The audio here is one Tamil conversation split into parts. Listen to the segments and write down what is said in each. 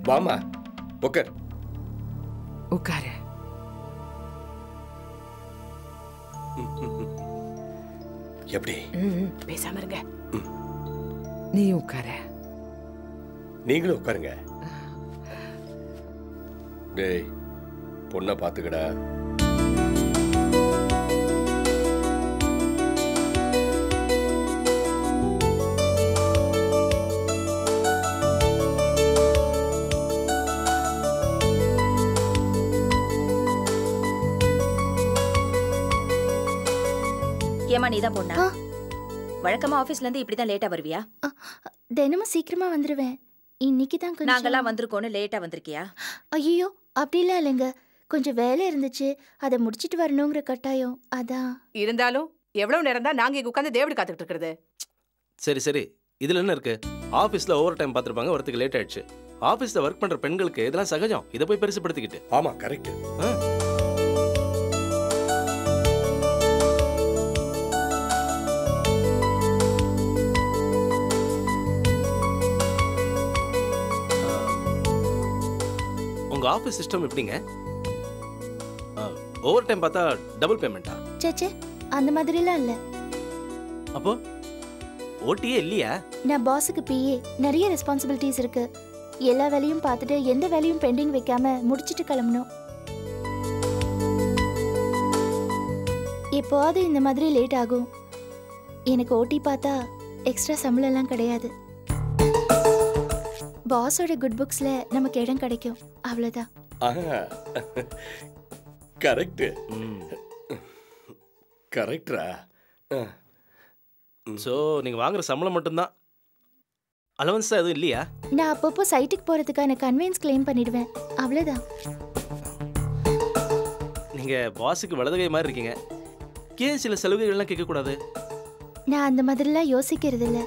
வாமா உட்கார் உட்காரு எப்படி ம், பேசாம இருங்க நீ உட்காரு நீங்களும் உட்காருங்க டேய் பொண்ணை பார்த்துக்கடா ஏமா நீ தான் பொண்ணா ஆ. வழக்கமா ஆபீஸ்ல இருந்து இப்படிதான் லேட்டா வருவியா தினமும் சீக்கிரமா வந்துருவேன் இன்னைக்கு தான் கொஞ்சம் நாங்கெல்லாம் வந்திருக்கோன்னு லேட்டா வந்திருக்கியா ஐயோ அப்படிலாம் இல்லைங்க கொஞ்சம் வேலை இருந்துச்சு அதை முடிச்சிட்டு வரணுங்கிற கட்டாயம் அதான் இருந்தாலும் எவ்வளவு நேரம் தான் நாங்க இங்க உட்காந்து தேவடி காத்துக்கிட்டு இருக்கிறது சரி சரி இதுல என்ன இருக்கு ஆபீஸ்ல ஓவர் டைம் பார்த்திருப்பாங்க வரதுக்கு லேட் ஆயிடுச்சு ஆபீஸ்ல ஒர்க் பண்ற பெண்களுக்கு இதெல்லாம் சகஜம் இதை போய் பெருசுப்படுத்திக்கிட்டு ஆமா கரெக்ட் ஆ. உங்க ஆபீஸ் சிஸ்டம் எப்படிங்க ஓவர் டைம் பார்த்தா டபுள் பேமெண்ட்டா சேச்சே அந்த மாதிரிலாம் இல்லை அப்போ ஓட்டியே இல்லையா நான் பாஸுக்கு பிஏ நிறைய ரெஸ்பான்சிபிலிட்டிஸ் இருக்கு எல்லா வேலையும் பார்த்துட்டு எந்த வேலையும் பெண்டிங் வைக்காம முடிச்சிட்டு கிளம்பணும் எப்போவாது இந்த மாதிரி லேட் ஆகும் எனக்கு ஓட்டி பார்த்தா எக்ஸ்ட்ரா சம்பளம்லாம் கிடையாது பாஸோட குட் புக்ஸ்ல நமக்கு இடம் கிடைக்கும் அவ்வளவுதான் கரெக்ட் ம் கரெக்டா ஸோ நீங்கள் வாங்குற சம்பளம் மட்டும்தான் அலவன்ஸ் எதுவும் இல்லையா நான் அப்பப்போ சைட்டுக்கு போறதுக்கான கன்வென்ஸ் கிளைம் பண்ணிடுவேன் அவ்வளவுதான் நீங்கள் பாஸுக்கு வலதுகை மாதிரி இருக்கீங்க ஏன் சில சலுகைகள்லாம் கேட்கக்கூடாது நான் அந்த மாதிரிலாம் யோசிக்கிறது இல்ல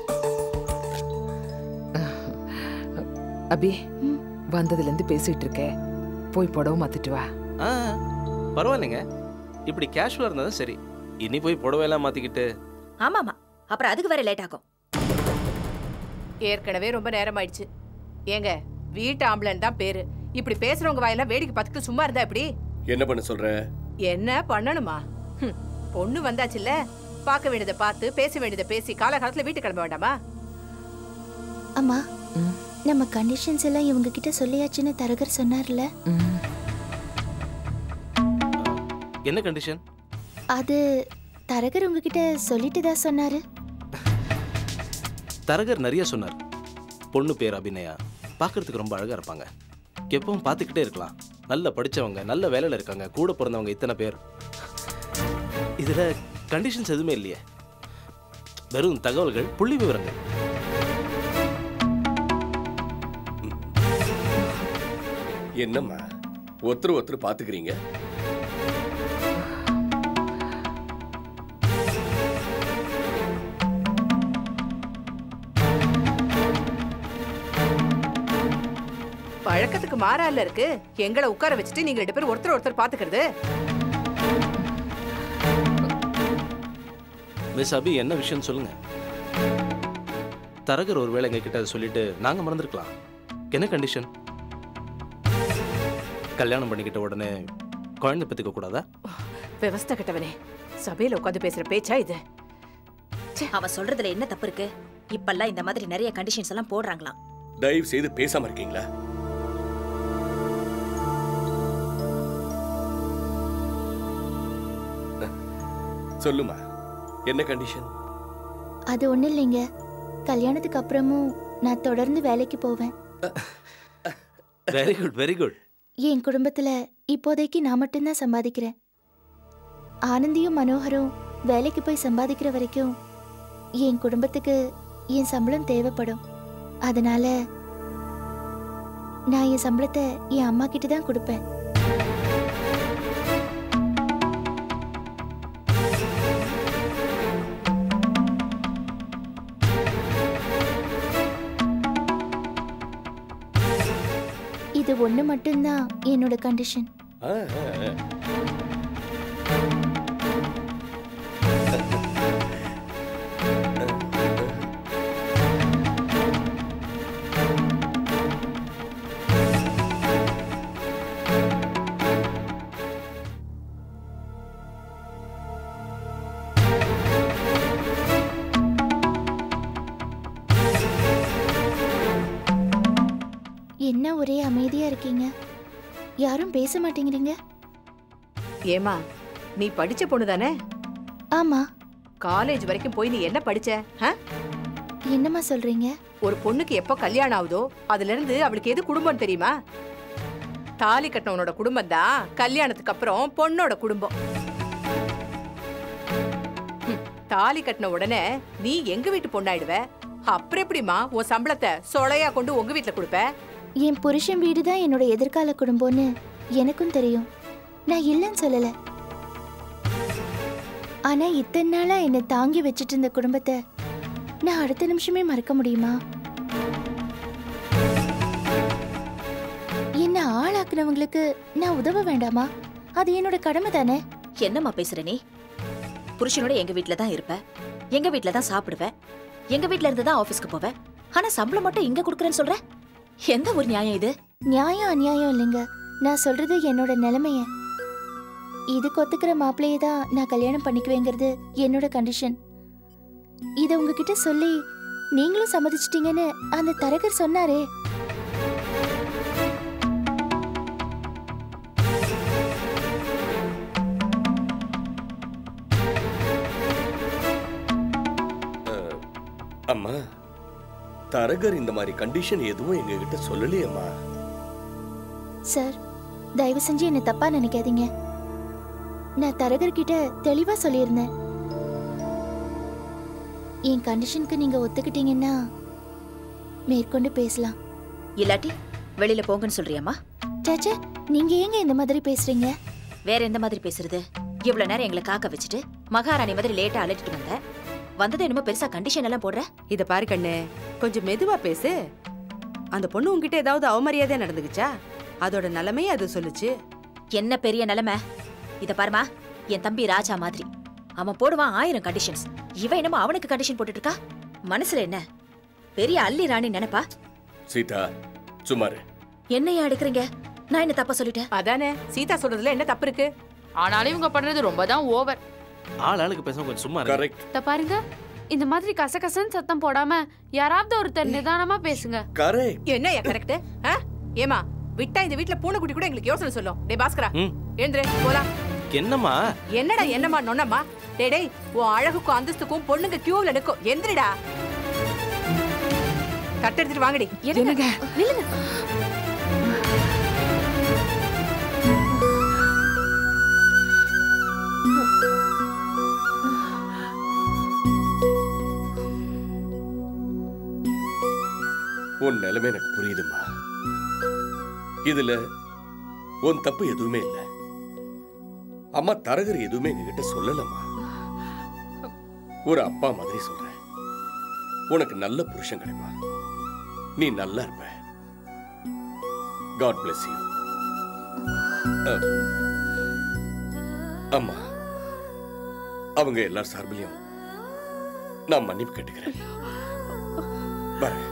அபி ம். வந்ததுல இருந்து பேசிட்டு இருக்க போய் புடவை மாத்திட்டு வா ஆ பரவாயில்லைங்க இப்படி கேஷுவலாக இருந்தால் தான் சரி இனி போய் புடவையெல்லாம் மாற்றிக்கிட்டு ஆமாமா அப்புறம் அதுக்கு வேற லேட் ஆகும் ஏற்கனவே ரொம்ப நேரம் ஆயிடுச்சு ஏங்க வீட்டு ஆம்பளன் தான் பேரு இப்படி பேசுறவங்க வாயெல்லாம் வேடிக்கை பார்த்துட்டு சும்மா இருந்தா எப்படி என்ன பண்ண சொல்ற என்ன பண்ணணுமா ஹம், பொண்ணு வந்தாச்சுல்ல பார்க்க வேண்டியதை பார்த்து பேச வேண்டியதை பேசி காலகாலத்துல வீட்டுக்கு கிளம்ப வேண்டாமா அம்மா ம். நம்ம கண்டிஷன்ஸ் எல்லாம் இவங்க கிட்ட சொல்லியாச்சுன்னு தரகர் சொன்னார்ல ம். என்ன கண்டிஷன் அது தரகர் உங்ககிட்ட சொல்லிட்டு தான் சொன்னாரு தரகர் நிறைய சொன்னார் பொண்ணு பேர் அபிநயா பார்க்கறதுக்கு ரொம்ப அழகாக இருப்பாங்க எப்பவும் பார்த்துக்கிட்டே இருக்கலாம் நல்ல படிச்சவங்க நல்ல வேலையில் இருக்காங்க கூட பிறந்தவங்க இத்தனை பேர் இதில் கண்டிஷன்ஸ் எதுவுமே இல்லையே வெறும் தகவல்கள் புள்ளி விவரங்கள் என்னம்மா ஒருத்தர் ஒருத்தர் பாத்துக்கிறீங்க பழக்கத்துக்கு மாறால இருக்கு எங்களை உட்கார வச்சுட்டு நீங்க ரெண்டு பேரும் ஒருத்தர் ஒருத்தர் பாத்துக்கிறது மிஸ் அபி என்ன விஷயம் சொல்லுங்க தரகர் ஒருவேளை எங்ககிட்ட அதை சொல்லிட்டு நாங்க மறந்துருக்கலாம் என்ன கண்டிஷன் கல்யாணம் பண்ணிக்கிட்ட உடனே குழந்தை பெற்றுக்க கூடாதா விவஸ்தை கட்டவனே சபையில உட்காந்து பேசுற பேச்சா இது அவன் சொல்றதுல என்ன தப்பு இருக்கு இப்பெல்லாம் இந்த மாதிரி நிறைய கண்டிஷன்ஸ் எல்லாம் போடுறாங்களாம் தயவு செய்து பேசாம இருக்கீங்களா சொல்லுமா என்ன கண்டிஷன் அது ஒண்ணும் இல்லைங்க கல்யாணத்துக்கு அப்புறமும் நான் தொடர்ந்து வேலைக்கு போவேன் வெரி குட் வெரி குட் என் குடும்பத்துல இப்போதைக்கு நான் மட்டும்தான் சம்பாதிக்கிறேன் ஆனந்தியும் மனோகரும் வேலைக்கு போய் சம்பாதிக்கிற வரைக்கும் என் குடும்பத்துக்கு என் சம்பளம் தேவைப்படும் அதனால நான் என் சம்பளத்தை என் அம்மா கிட்ட தான் கொடுப்பேன் இது ஒண்ணு மட்டும்தான் என்னோட கண்டிஷன் ஆ, ஆ, ஆ. என்ன ஒரே அமைதியா இருக்கீங்க யாரும் பேச மாட்டேங்கிறீங்க ஏமா நீ படிச்ச பொண்ணு தானே ஆமா காலேஜ் வரைக்கும் போய் நீ என்ன படிச்ச ஆ? என்னம்மா சொல்றீங்க ஒரு பொண்ணுக்கு எப்போ கல்யாணம் ஆகுதோ அதுல இருந்து அவளுக்கு எது குடும்பம் தெரியுமா தாலி கட்டினவனோட குடும்பம் தான் கல்யாணத்துக்கு அப்புறம் பொண்ணோட குடும்பம் ஹம், தாலி கட்டின உடனே நீ எங்க வீட்டு பொண்ணாயிடுவ அப்புறம் எப்படிமா உன் சம்பளத்தை சொலையா கொண்டு உங்க வீட்டுல கொடுப்ப என் புருஷன் வீடு தான் என்னோட எதிர்கால குடும்பம்னு எனக்கும் தெரியும் நான் இல்லைன்னு சொல்லல ஆனா இத்தனை நாளா என்னை தாங்கி வச்சிட்டு இருந்த குடும்பத்தை நான் அடுத்த நிமிஷமே மறக்க முடியுமா என்ன ஆளாக்குனவங்களுக்கு நான் உதவ வேண்டாமா அது என்னோட கடமை தானே என்னம்மா பேசுற நீ புருஷனோட எங்க வீட்ல தான் இருப்ப எங்க வீட்ல தான் சாப்பிடுவ எங்க வீட்ல இருந்து தான் ஆபீஸ்க்கு போவ ஆனா சம்பளம் மட்டும் இங்க குடுக்கறேன்னு சொல்ற எந்த ஒரு நியாயம் இது நியாயம் அநியாயம் இல்லைங்க நான் சொல்றது என்னோட நிலைமைய இதுக்கு ஒத்துக்கிற மாப்பிள்ளையே தான் நான் கல்யாணம் பண்ணிக்குவேங்கிறது என்னோட கண்டிஷன் இதை உங்ககிட்ட சொல்லி நீங்களும் சம்மதிச்சிட்டீங்கன்னு அந்த தரகர் சொன்னாரே அம்மா தரகர் இந்த மாதிரி கண்டிஷன் எதுவும் எங்ககிட்ட சொல்லலையேம்மா சார் தயவு செஞ்சு என்னை தப்பா நினைக்காதீங்க நான் தரகர்கிட்ட தெளிவா சொல்லியிருந்தேன் என் கண்டிஷனுக்கு நீங்க ஒத்துக்கிட்டீங்கன்னா மேற்கொண்டு பேசலாம் இல்லாட்டி வெளியில போங்கன்னு சொல்றியாம்மா சாச்சா நீங்க ஏங்க இந்த மாதிரி பேசுறீங்க வேற எந்த மாதிரி பேசுறது இவ்வளவு நேரம் எங்களை காக்க வச்சுட்டு மகாராணி மாதிரி லேட்டா அழைச்சிட்டு வந்த வந்தது என்னமோ பெருசா கண்டிஷன் எல்லாம் போடுற இத பாரு கண்ணு கொஞ்சம் மெதுவா பேசு அந்த பொண்ணு உன்கிட்ட ஏதாவது அவமரியாதையா நடந்துக்குச்சா அதோட நிலைமையே அது சொல்லுச்சு என்ன பெரிய நிலைமை இத பாருமா என் தம்பி ராஜா மாதிரி அவன் போடுவான் ஆயிரம் கண்டிஷன்ஸ் இவன் என்னமோ அவனுக்கு கண்டிஷன் போட்டுட்டு இருக்கா மனசுல என்ன பெரிய அள்ளி ராணி நினைப்பா சீதா சுமாரு என்னையா எடுக்கிறீங்க நான் என்ன தப்பா சொல்லிட்டேன் அதானே சீதா சொல்றதுல என்ன தப்பு இருக்கு ஆனாலும் இவங்க பண்றது ரொம்ப தான் ஓவர் ஆள் ஆளுக்கு பேச கொஞ்சம் சும்மா இருங்க. கரெக்ட் இத பாருங்க இந்த மாதிரி கசகசன்னு சத்தம் போடாம யாராவது ஒருத்தர் நிதானமா பேசுங்க கரெக்ட் என்ன கரெக்ட் ஏமா விட்டா இந்த வீட்ல பூனைக்குட்டி கூட எங்களுக்கு யோசனை சொல்லும் டே பாஸ்கரா ம். எழுந்துரு போலாம் என்னம்மா என்னடா என்னம்மா நொன்னம்மா டேய் டேய் உன் அழகுக்கும் அந்தஸ்துக்கும் பொண்ணுங்க கியூல நிக்கும் எந்திரிடா தட்டு எடுத்துட்டு வாங்கடி என்னங்க உன் நிலைமை எனக்கு புரியுதுமா இதுல உன் தப்பு எதுவுமே இல்ல அம்மா தரகர் எதுவுமே எங்ககிட்ட சொல்லலம்மா ஒரு அப்பா மாதிரி சொல்றேன் உனக்கு நல்ல புருஷன் கிடைப்பான் நீ நல்லா இருப்ப காட் bless யூ அம்மா அவங்க எல்லார் சார்பிலையும் நான் மன்னிப்பு கேட்டுக்கிறேன் வரேன்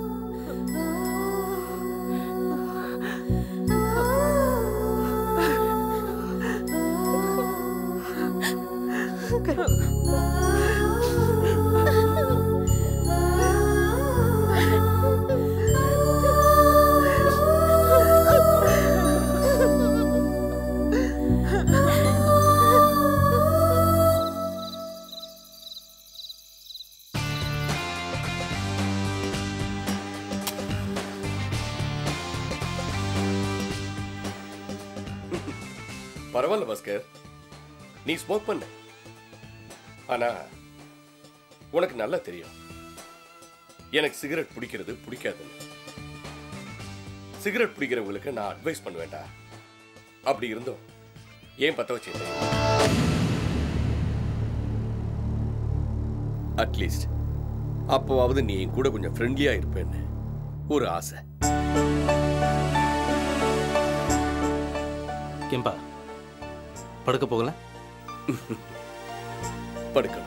பரவாயில்ல பாஸ்கர் நீ ஸ்மோக் பண்ண ஆனா உனக்கு நல்லா தெரியும் எனக்கு சிகரெட் பிடிக்கிறது பிடிக்காதுன்னு சிகரெட் பிடிக்கிறவங்களுக்கு நான் அட்வைஸ் பண்ண வேண்டாம் அப்படி இருந்தும் ஏன் பத்த வச்சிருந்தேன் அட்லீஸ்ட் அப்போவாவது நீ என் கூட கொஞ்சம் ஃப்ரெண்ட்லியா இருப்பேன்னு ஒரு ஆசை கேம்பா படுக்க போகல படுக்கணும்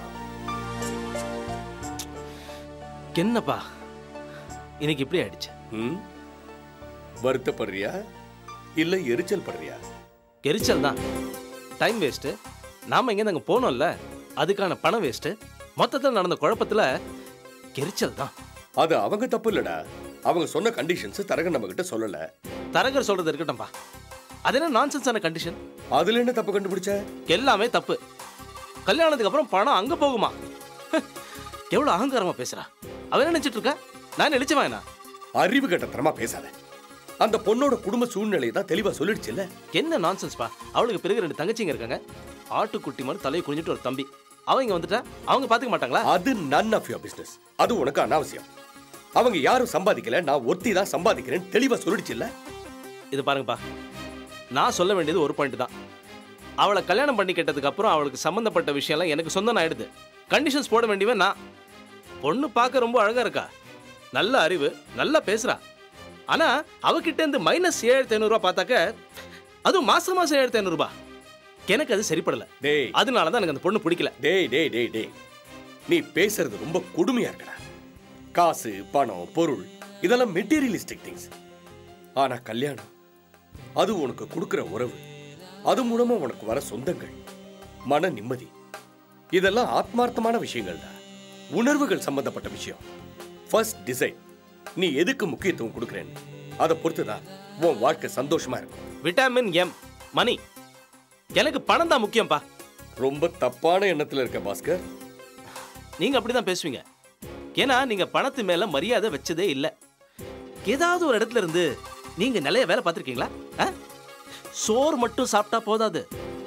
என்னப்பா இன்னைக்கு இப்படி ஆயிடுச்சு ம்? வருத்தப்படுறியா இல்ல எரிச்சல் படுறியா எரிச்சல் தான் டைம் வேஸ்ட்டு நாம இங்கே அங்கே போனோம்ல அதுக்கான பணம் வேஸ்ட்டு மொத்தத்தில் நடந்த குழப்பத்தில் எரிச்சல் தான் அது அவங்க தப்பு இல்லடா அவங்க சொன்ன கண்டிஷன்ஸ் தரகன் நம்ம கிட்ட சொல்லல தரகர் சொல்றது இருக்கட்டும்பா அது என்ன நான்சென்ஸான கண்டிஷன் அதுல என்ன தப்பு கண்டுபிடிச்ச எல்லாமே தப்பு கல்யாணத்துக்கு அப்புறம் பணம் அங்க போகுமா எவ்வளவு அகங்காரமா பேசுறா அவ என்ன நினைச்சிட்டு இருக்கா நான் நினைச்சவன் என்ன அறிவு கட்டத்தனமா பேசாத அந்த பொண்ணோட குடும்ப சூழ்நிலையை தான் தெளிவா சொல்லிடுச்சுல்ல என்ன நான்சென்ஸ்பா அவளுக்கு பிறகு ரெண்டு தங்கச்சிங்க இருக்காங்க ஆட்டுக்குட்டி மாதிரி தலையை குனிஞ்சிட்டு ஒரு தம்பி அவங்க இங்க வந்துட்டா அவங்க பாத்துக்க மாட்டாங்களா அது நன் ஆஃப் யோர் பிசினஸ் அது உனக்கு அனாவசியம் அவங்க யாரும் சம்பாதிக்கல நான் ஒருத்தி தான் சம்பாதிக்கிறேன்னு தெளிவா சொல்லிடுச்சுல்ல இது பாருங்கப்பா நான் சொல்ல வேண்டியது ஒரு பாயிண்ட் தான் அவளை கல்யாணம் பண்ணி கேட்டதுக்கு அப்புறம் அவளுக்கு சம்பந்தப்பட்ட விஷயம்லாம் எனக்கு சொந்தம் ஆயிடுது கண்டிஷன்ஸ் போட வேண்டியவன் நான் பொண்ணு பார்க்க ரொம்ப அழகா இருக்கா நல்ல அறிவு நல்லா பேசுறா ஆனா அவகிட்ட இருந்து மைனஸ் ஏழாயிரத்தி ஐநூறுரூவா பார்த்தாக்க அதுவும் மாசம் மாசம் ஏழாயிரத்தி ஐநூறுரூபா எனக்கு அது சரிப்படல டேய் அதனால தான் எனக்கு அந்த பொண்ணு பிடிக்கல டேய் டேய் டேய் டேய் நீ பேசுறது ரொம்ப கொடுமையா இருக்கடா காசு பணம் பொருள் இதெல்லாம் மெட்டீரியலிஸ்டிக் திங்ஸ் ஆனா கல்யாணம் அது உனக்கு கொடுக்கிற உறவு அது மூலமா உனக்கு வர சொந்தங்கள் மன நிம்மதி இதெல்லாம் ஆத்மார்த்தமான விஷயங்கள் தான் உணர்வுகள் சம்பந்தப்பட்ட விஷயம் ஃபர்ஸ்ட் டிசைன் நீ எதுக்கு முக்கியத்துவம் கொடுக்குறேன்னு அதை பொறுத்து தான் உன் வாழ்க்கை சந்தோஷமா இருக்கும் விட்டாமின் எம் மணி எனக்கு பணம் தான் முக்கியம்ப்பா ரொம்ப தப்பான எண்ணத்துல இருக்க பாஸ்கர் நீங்க அப்படிதான் பேசுவீங்க ஏன்னா நீங்க பணத்து மேல மரியாதை வச்சதே இல்ல ஏதாவது ஒரு இடத்துல இருந்து நீங்க நிறைய வேலை பார்த்திருக்கீங்களா ஆ? சோறு மட்டும் சாப்பிட்டா போதாது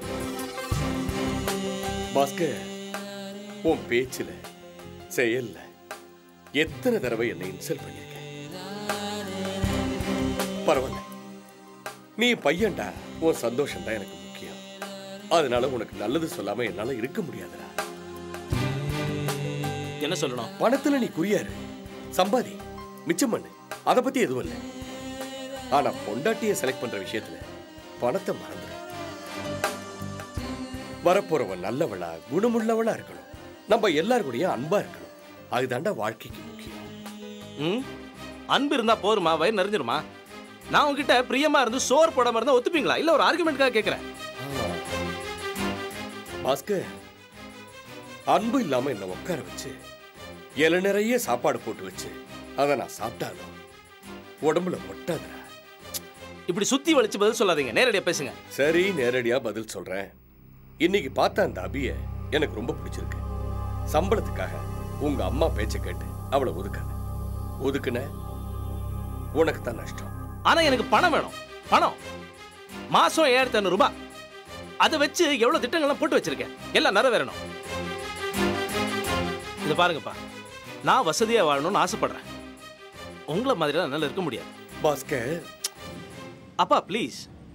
பாஸ்கர் உன் பேச்சுல செயல்ல எத்தனை தடவை என்னை இன்சல்ட் பண்ணிருக்க பரவாயில்ல நீ பையன்டா உன் சந்தோஷம் தான் எனக்கு முக்கியம் அதனால உனக்கு நல்லது சொல்லாம என்னால இருக்க முடியாதுடா என்ன சொல்லணும் பணத்துல நீ குறியாரு சம்பாதி மிச்சம் பண்ணு அத பத்தி எதுவும் இல்லை ஆனா பொண்டாட்டிய செலக்ட் பண்ற விஷயத்துல பணத்தை மறந்துடு வரப்போறவன் நல்லவளா குணமுள்ளவளா இருக்கணும் நம்ம எல்லார் கூடயும் அன்பா இருக்கணும் அதுதாண்டா வாழ்க்கைக்கு முக்கியம் ம் அன்பு இருந்தா போருமா வயிறு நிறைஞ்சிருமா நான் உங்ககிட்ட பிரியமா இருந்து சோறு போடாம இருந்தா ஒத்துப்பீங்களா இல்ல ஒரு ஆர்குமெண்ட்காக கேக்குறேன் பாஸ்கர் அன்பு இல்லாம என்ன உட்கார வச்சு இலை நிறைய சாப்பாடு போட்டு வச்சு அதை நான் சாப்பிட்டாலும் உடம்புல ஒட்டாதுடா இப்படி சுத்தி வலிச்சு பதில் சொல்லாதீங்க நேரடியா பேசுங்க சரி நேரடியா பதில் சொல்றேன் இன்னைக்கு பார்த்த அந்த அபிய எனக்கு ரொம்ப பிடிச்சிருக்கு சம்பளத்துக்காக உங்க அம்மா பேச்ச கேட்டு அவளை ஒதுக்காத ஒதுக்குன உனக்கு தான் நஷ்டம் ஆனா எனக்கு பணம் வேணும் பணம் மாசம் ஏழாயிரத்தி ஐநூறு ரூபாய் அதை வச்சு எவ்வளவு திட்டங்கள்லாம் போட்டு வச்சிருக்கேன் எல்லாம் நிறைவேறணும் இது பாருங்கப்பா நான் வசதியா வாழணும்னு ஆசைப்படுறேன் உங்களை மாதிரிலாம் என்னால இருக்க முடியாது பாஸ்கர் அப்பா ப்ளீஸ்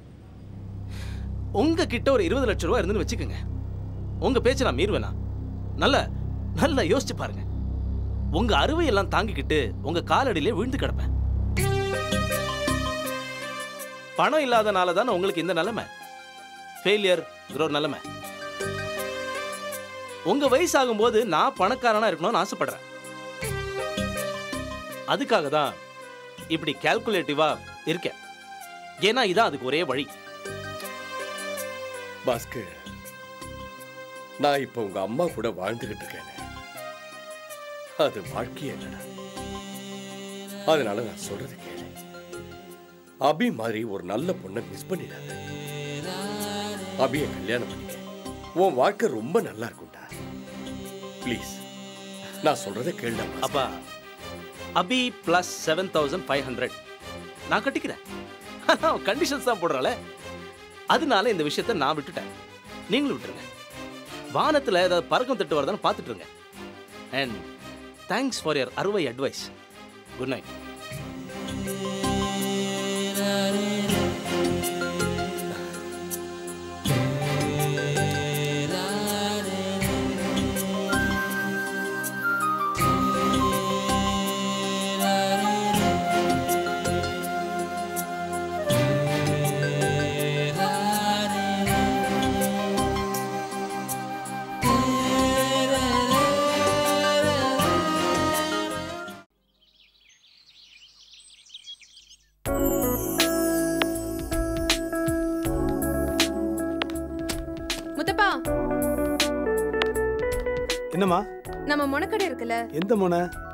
உங்க கிட்ட ஒரு இருபது லட்சம் ரூபாய் இருந்துன்னு வச்சுக்கோங்க உங்க பேச்சை நான் மீறுவேனா நல்ல நல்லா யோசிச்சு பாருங்க உங்க அறுவை எல்லாம் தாங்கிக்கிட்டு உங்க காலடியிலே விழுந்து கிடப்பேன் பணம் இல்லாதனால தானே உங்களுக்கு இந்த நிலைமை ஃபெயிலியர் ஒரு நிலைமை உங்க வயசாகும் போது நான் பணக்காரனா இருக்கணும்னு ஆசைப்படுறேன் அதுக்காக தான் இப்படி கால்குலேட்டிவா இருக்கேன் ஏன்னா இதான் அதுக்கு ஒரே வழி பாஸ்கர் நான் இப்ப உங்க அம்மா கூட வாழ்ந்துகிட்டு இருக்கேன் அது வாழ்க்கையே இல்லடா அதனால நான் சொல்றது கேளு அபி மாதிரி ஒரு நல்ல பொண்ணை மிஸ் பண்ணிடாத அபிய கல்யாணம் பண்ணிக்க உன் வாழ்க்கை ரொம்ப நல்லா இருக்கும்டா ப்ளீஸ் நான் சொல்றதை கேளுடா பாஸ்கர். அப்பா Abhi plus seven thousand five hundred நான் கட்டிக்கிறேன் கண்டிஷன்ஸ் தான் போடுறாளே அதனால இந்த விஷயத்த நான் விட்டுட்டேன் நீங்களும் விட்டுருங்க வானத்துல ஏதாவது பறக்கம் தட்டு வருதான்னு பார்த்துட்டு இருங்க அண்ட் தேங்க்ஸ் ஃபார் யர் அறுவை அட்வைஸ் குட் நைட் முத்தப்பா என்னம்மா நம்ம முனக்கடை இருக்குல்ல எந்த முனை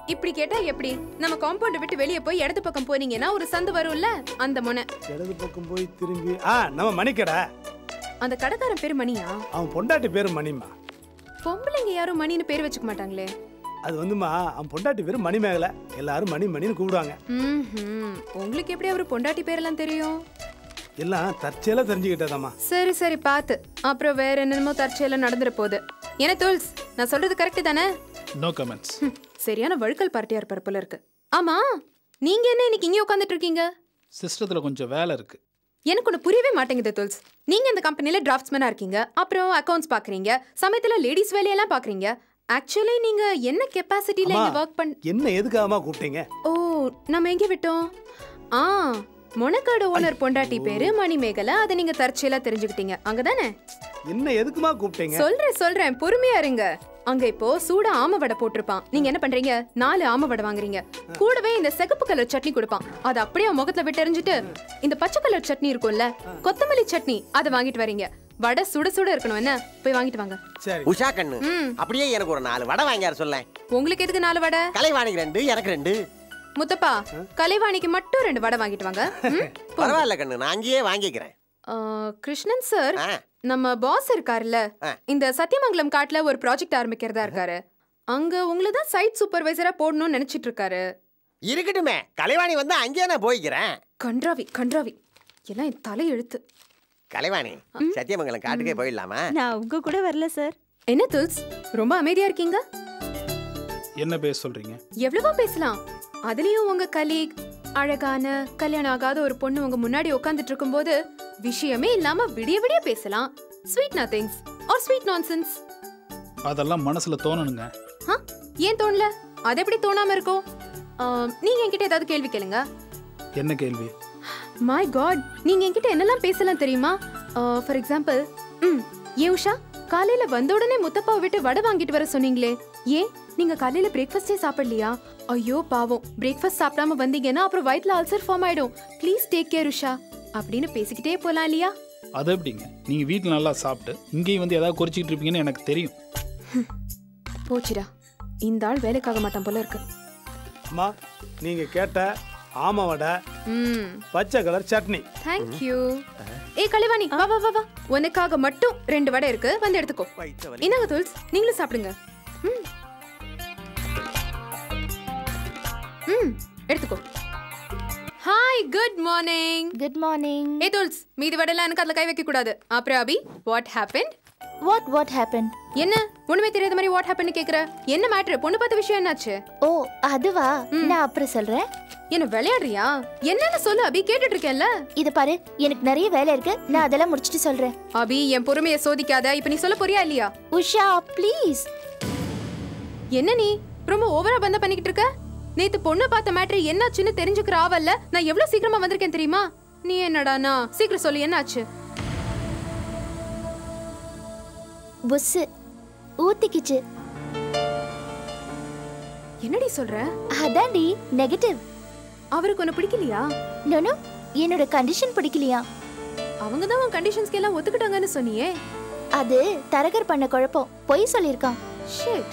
இப்படி கேட்டா எப்படி நம்ம காம்பவுண்ட் விட்டு வெளியே போய் இடது பக்கம் போனீங்கன்னா ஒரு சந்து வரும்ல அந்த முனை இடது பக்கம் போய் திரும்பி ஆ நம்ம மணிக்கடை அந்த கடைக்காரன் பேர் மணியா அவன் பொண்டாட்டி பேரு மணிமா பொம்பளைங்க யாரும் மணின்னு பேர் வச்சுக்க மாட்டாங்களே அது வந்துமா அவன் பொண்டாட்டி பேரு மணிமேகலை எல்லாரும் மணி மணின்னு கூப்பிடுவாங்க ம்ஹும். உங்களுக்கு எப்படி அவரு பொண்டாட்டி பேரெல்லாம் தெரியும் எல்லாம் தற்செயலா தெரிஞ்சுக்கிட்டதாம்மா சரி சரி பார்த்து அப்புறம் வேற என்னென்னமோ தற்செயலாம் நடந்துட போகுது என்ன தூள்ஸ் நான் சொல்றது கரெக்ட் தானே நோ கமெண்ட்ஸ் ஹம், சரியான வழுக்கல் பார்ட்டியா இருப்பார் போல இருக்கு ஆமா நீங்க என்ன இன்னைக்கு இங்கே உட்காந்துட்டு இருக்கீங்க சிஸ்டத்தில் கொஞ்சம் வேலை இருக்கு எனக்கு ஒன்று புரியவே மாட்டேங்குது துல்ஸ் நீங்க இந்த கம்பெனில டிராஃப்ட்ஸ்மேனா இருக்கீங்க அப்புறம் அக்கவுண்ட்ஸ் பாக்குறீங்க சமயத்துல லேடிஸ் வேலையெல்லாம் பாக்குறீங்க ஆக்சுவலி நீங்க என்ன கெப்பாசிட்டில அம்மா, இங்க ஒர்க் பண் என்ன எதுக்காகமா கூப்பிட்டீங்க ஓ நம்ம எங்க விட்டோம் ஆ மொனக்காடு ஓனர் பொண்டாட்டி பேரு மணிமேகலை அதை நீங்க தற்செயலா தெரிஞ்சுக்கிட்டீங்க அங்கதானே என்ன எதுக்குமா கூப்பிட்டீங்க சொல்றேன் சொல்றேன் பொறுமையா இருங்க அங்க இப்போ சூடா ஆம வடை போட்டிருப்பான் நீங்க என்ன பண்றீங்க நாலு ஆம வடை வாங்குறீங்க கூடவே இந்த சிகப்பு கலர் சட்னி கொடுப்பான் அதை அப்படியே அவன் முகத்துல விட்டு எறிஞ்சிட்டு இந்த பச்சை கலர் சட்னி இருக்கும்ல கொத்தமல்லி சட்னி அதை வாங்கிட்டு வரீங்க வடை சுட சுட இருக்கணும் என்ன போய் வாங்கிட்டு வாங்க சரி உஷா கண்ணு ம். அப்படியே எனக்கு ஒரு நாலு வடை வாங்கியார் சொல்ல உங்களுக்கு எதுக்கு நாலு வடை கலைவாணிக்கு ரெண்டு எனக்கு ரெண்டு முத்தப்பா கலைவாணிக்கு மட்டும் ரெண்டு வடை வாங்கிட்டு வாங்க ம்? போங்க. பரவாயில்ல கண்ணு நான் அங்கேயே வாங்கிக்கிறேன் ஆ, கிருஷ்ணன் சார் ஆ. நம்ம பாஸ் இருக்காருல்ல ஆ. இந்த சத்தியமங்கலம் காட்டுல ஒரு ப்ராஜெக்ட் ஆரம்பிக்கிறதா இருக்காரு அங்க உங்களை தான் சைட் சூப்பர்வைசரா போடணும்னு நினைச்சிட்டு இருக்காரு இருக்கட்டுமே கலைவாணி வந்து அங்கேயே நான் போய்க்கிறேன் கன்றாவி கன்றாவி எல்லாம் என் தலை எழுத்து கலைவாணி சத்தியமங்கலம் காட்டுக்கே போயிடலாமா நான் உங்க கூட வரல சார் என்ன துல்ஸ் ரொம்ப அமைதியா இருக்கீங்க என்ன பேச சொல்றீங்க எவ்வளவோ பேசலாம் அதுலயும் உங்க கலீக் அழகான கல்யாணம் ஆகாத ஒரு பொண்ணு உங்க முன்னாடி உட்காந்துட்டு இருக்கும்போது விஷயமே இல்லாம விடிய விடிய பேசலாம் sweet nothings or sweet nonsense அதெல்லாம் மனசுல தோணணுங்க ஏன் தோணல அது எப்படி தோணாம இருக்கும் ஆம், நீங்க என்கிட்ட ஏதாவது கேள்வி கேளுங்க என்ன கேள்வி மை காட் நீங்க என்கிட்ட என்னெல்லாம் பேசலாம் தெரியுமா ஃபார் எக்ஸாம்பிள் ம் ஏன் உஷா காலையில வந்த உடனே முத்தப்பாவை விட்டு வடை வாங்கிட்டு வர சொன்னீங்களே ஏன் நீங்க காலையில பிரேக்ஃபாஸ்டே சாப்பிடலையா ஐயோ பாவம் பிரேக்ஃபாஸ்ட் சாப்பிடாம வந்தீங்கன்னா அப்புறம் வயித்துல அல்சர் ஃபார்ம் ஆயிடும் ப்ளீஸ் டேக் கேர் உஷா அப்படின்னு பேசிக்கிட்டே போலாம் இல்லையா அது எப்படிங்க நீங்க வீட்டில் நல்லா சாப்பிட்டு இங்கேயும் வந்து ஏதாவது குறிச்சிக்கிட்டு இருப்பீங்கன்னு எனக்கு தெரியும் போச்சுடா இந்த ஆள் வேலைக்காக மாட்டான் போல இருக்கு அம்மா நீங்க கேட்ட ஆம வடை ம் பச்சை கலர் சட்னி தேங்க்யூ ஏய் கலைவாணி வா வா வா வா உனக்காக மட்டும் ரெண்டு வடை இருக்கு வந்து எடுத்துக்கோ இந்தாங்க துல்ஸ் நீங்களும் சாப்பிடுங்க ம் ம் எடுத்துக்கோ hi good morning good morning ஏ துல்ஸ் மீதி வடைலாம் எனக்கு அதுல கை வைக்க கூடாது அப்புறம் Abhi what happen what what happen என்ன ஒண்ணுமே தெரியாத மாதிரி வாட் ஹேப்பன் கேக்குற என்ன மேட்ரு பொண்ணு பார்த்த விஷயம் என்னாச்சு ஓ அதுவா நான் அப்புறம் சொல்றேன் என்ன விளையாடுறியா என்னன்னு சொல்லு அபி கேட்டுட்டு இருக்கேன்ல இத பாரு எனக்கு நிறைய வேலை இருக்கு நான் அதெல்லாம் முடிச்சிட்டு சொல்றேன் அபி என் பொறுமையை சோதிக்காத இப்ப நீ சொல்ல போறியா இல்லையா உஷா ப்ளீஸ் என்ன நீ ரொம்ப ஓவரா பந்த பண்ணிக்கிட்டு இருக்க நேத்து பொண்ணு பார்த்த மேட்ரு என்னாச்சுன்னு தெரிஞ்சுக்கிற ஆவல்ல நான் எவ்வளவு சீக்கிரமா வந்திருக்கேன் தெரியுமா நீ என்னடானா சீக்கிரம் சொல்லு என்னாச்சு புஸ்ஸு ஊத்திக்கிச்சு என்னடி சொல்ற அதான்டி நெகட்டிவ் அவருக்கு ஒன்னு பிடிக்கலையா நோனோ என்னோட கண்டிஷன் பிடிக்கலையா அவங்க தான் உன் கண்டிஷன்ஸ்க்கு எல்லாம் ஒத்துக்கிட்டாங்கன்னு சொன்னியே அது தரகர் பண்ண குழப்பம் பொய் சொல்லியிருக்கான் ஷிட்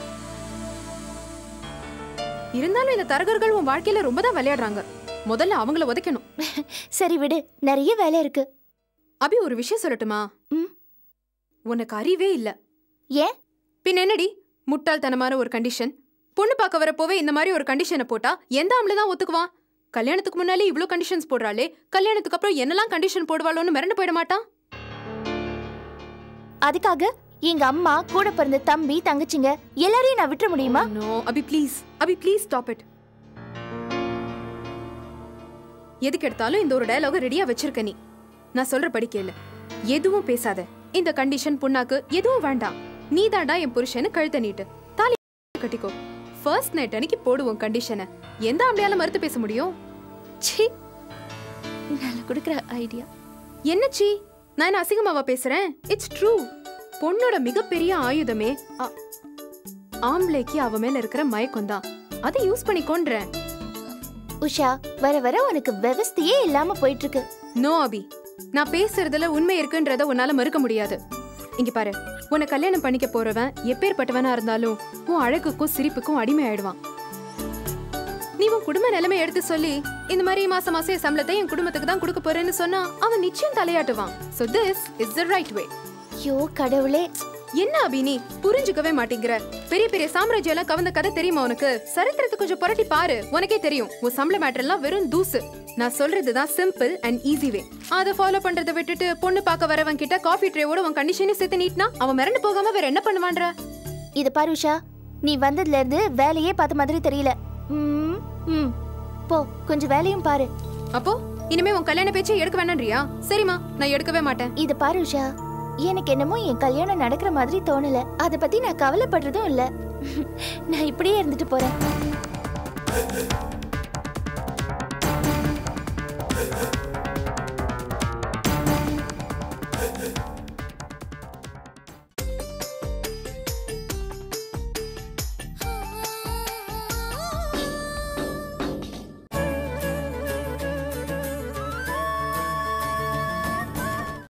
இருந்தாலும் இந்த தரகர்கள் உன் வாழ்க்கையில ரொம்ப தான் விளையாடுறாங்க முதல்ல அவங்கள உதைக்கணும் சரி விடு நிறைய வேலை இருக்கு அபி ஒரு விஷயம் சொல்லட்டுமா ம். உனக்கு அறிவே இல்ல ஏன் பின் என்னடி முட்டாள்தனமான ஒரு கண்டிஷன் பொண்ணு பார்க்க வரப்போவே இந்த மாதிரி ஒரு கண்டிஷனை போட்டா எந்த ஆம்பளை தான் ஒத்துக்குவான் கல்யாணத்துக்கு முன்னாலே இவ்ளோ கண்டிஷன்ஸ் போடுறாளே கல்யாணத்துக்கு அப்புறம் என்னெல்லாம் கண்டிஷன் போடுவாளோன்னு மிரண்டு போயிட மாட்டான் அதுக்காக எங்க அம்மா கூட பிறந்த தம்பி தங்கச்சிங்க எல்லாரையும் நான் விட்டுற முடியுமா no Abhi please Abhi please stop it எதுக்கு எடுத்தாலும் இந்த ஒரு டயலாக ரெடியா வச்சிருக்க நீ நான் சொல்ற படி கேளு எதுவும் பேசாத இந்த கண்டிஷன் புண்ணாக்கு எதுவும் வேண்டாம் நீ தாண்டா என் புருஷனு கழுத்த நீட்டு தாலி கட்டிக்கோ ஃபர்ஸ்ட் நைட் அன்னைக்கு போடுவோம் கண்டிஷனை எந்த ஆம்பளையால மறுத்து பேச முடியும் ச்சீ நல்ல கொடுக்குற ஐடியா என்ன சீ நான் என்ன அசிங்கமாவா பேசுறேன் இட்ஸ் ட்ரூ பொண்ணோட மிகப்பெரிய ஆயுதமே அ- ஆம்பளைக்கு அவ மேல இருக்கிற மயக்கம் தான் அதை யூஸ் பண்ணி கொன்றேன் உஷா வர வர உனக்கு விவஸ்தையே இல்லாம போயிட்டு இருக்கு நோ அபி நான் பேசுறதுல உண்மை இருக்குன்றத உன்னால மறுக்க முடியாது இங்க பாரு உன்னை கல்யாணம் பண்ணிக்க போறவன் எப்பேற்பட்டவனா இருந்தாலும் உன் அழகுக்கும் சிரிப்புக்கும் அடிமை ஆயிடுவான் நீ உன் குடும்ப நிலைமை எடுத்து சொல்லி இந்த மாதிரி மாசம் மாசம் என் சம்பளத்தை என் குடும்பத்துக்கு தான் கொடுக்க போறேன்னு சொன்னா அவன் நிச்சயம் தலையாட்டுவான் so this is the right way யோ கடவுளே என்ன அபி நீ புரிஞ்சுக்கவே மாட்டேங்கிற பெரிய பெரிய சாம்ராஜ்யம் எல்லாம் கவர்ந்த கதை தெரியுமா உனக்கு சரித்திரத்தை கொஞ்சம் புரட்டி பாரு உனக்கே தெரியும் உன் சம்பள மேட்டர் எல்லாம் வெறும் தூசு நான் சொல்றதுதான் சிம்பிள் அண்ட் ஈஸி வே அதை ஃபாலோ பண்றதை விட்டுட்டு பொண்ணு பார்க்க வரவன் கிட்ட காஃபி ட்ரேவோட உன் கண்டிஷனையும் சேர்த்து நீட்னா அவன் மிரண்டு போகாம வேற என்ன பண்ணுவான்ற இது பாரு உஷா நீ வந்ததுல இருந்து வேலையே பார்த்த மாதிரி தெரியல ம், ம். போ கொஞ்சம் வேலையும் பாரு அப்போ இனிமே உன் கல்யாண பேச்சை எடுக்க வேணான்றியா சரிம்மா நான் எடுக்கவே மாட்டேன் இது பாரு உஷா எனக்கு என்னமோ என் கல்யாணம் நடக்கிற மாதிரி தோணல அத பத்தி நான் கவலைப்படுறதும் இல்ல நான் இப்படியே இருந்துட்டு போறேன்